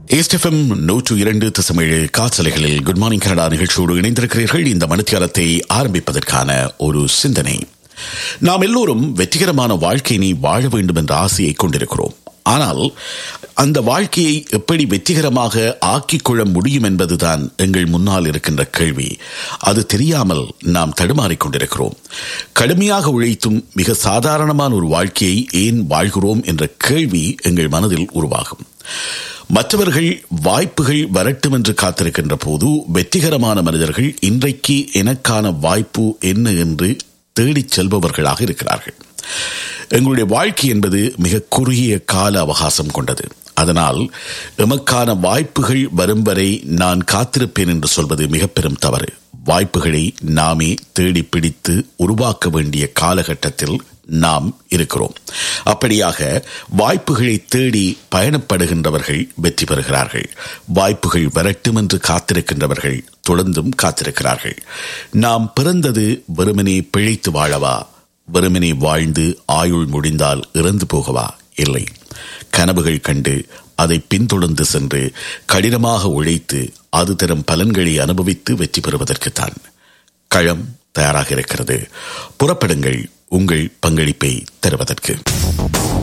ஏஸ்டெஃபம் நூற்று இரண்டு தசமேழு காசலைகளில் குட் மார்னிங் கனடா நிகழ்ச்சியோடு இணைந்திருக்கிறீர்கள் இந்த மணித்தியாலத்தை ஆரம்பிப்பதற்கான ஒரு சிந்தனை நாம் எல்லோரும் வெற்றிகரமான வாழ்க்கையினை வாழ வேண்டும் என்ற ஆசையை கொண்டிருக்கிறோம் ஆனால் அந்த வாழ்க்கையை எப்படி வெற்றிகரமாக ஆக்கிக் கொள்ள முடியும் என்பதுதான் எங்கள் முன்னால் இருக்கின்ற கேள்வி அது தெரியாமல் நாம் தடுமாறிக் கொண்டிருக்கிறோம் கடுமையாக உழைத்தும் மிக சாதாரணமான ஒரு வாழ்க்கையை ஏன் வாழ்கிறோம் என்ற கேள்வி எங்கள் மனதில் உருவாகும் மற்றவர்கள் வாய்ப்புகள் வரட்டும் என்று காத்திருக்கின்ற போது வெற்றிகரமான மனிதர்கள் இன்றைக்கு எனக்கான வாய்ப்பு என்ன என்று தேடிச் செல்பவர்களாக இருக்கிறார்கள் எங்களுடைய வாழ்க்கை என்பது மிக குறுகிய கால அவகாசம் கொண்டது அதனால் எமக்கான வாய்ப்புகள் வரும் வரை நான் காத்திருப்பேன் என்று சொல்வது மிக பெரும் தவறு வாய்ப்புகளை நாமே தேடி பிடித்து உருவாக்க வேண்டிய காலகட்டத்தில் நாம் இருக்கிறோம் அப்படியாக வாய்ப்புகளை தேடி பயணப்படுகின்றவர்கள் வெற்றி பெறுகிறார்கள் வாய்ப்புகள் வரட்டும் என்று காத்திருக்கின்றவர்கள் தொடர்ந்தும் காத்திருக்கிறார்கள் நாம் பிறந்தது வெறுமனே பிழைத்து வாழவா வெறுமனே வாழ்ந்து ஆயுள் முடிந்தால் இறந்து போகவா இல்லை கனவுகள் கண்டு அதை பின்தொடர்ந்து சென்று கடினமாக உழைத்து அது தரும் பலன்களை அனுபவித்து வெற்றி பெறுவதற்குத்தான் களம் தயாராக இருக்கிறது புறப்படுங்கள் உங்கள் பங்களிப்பை தருவதற்கு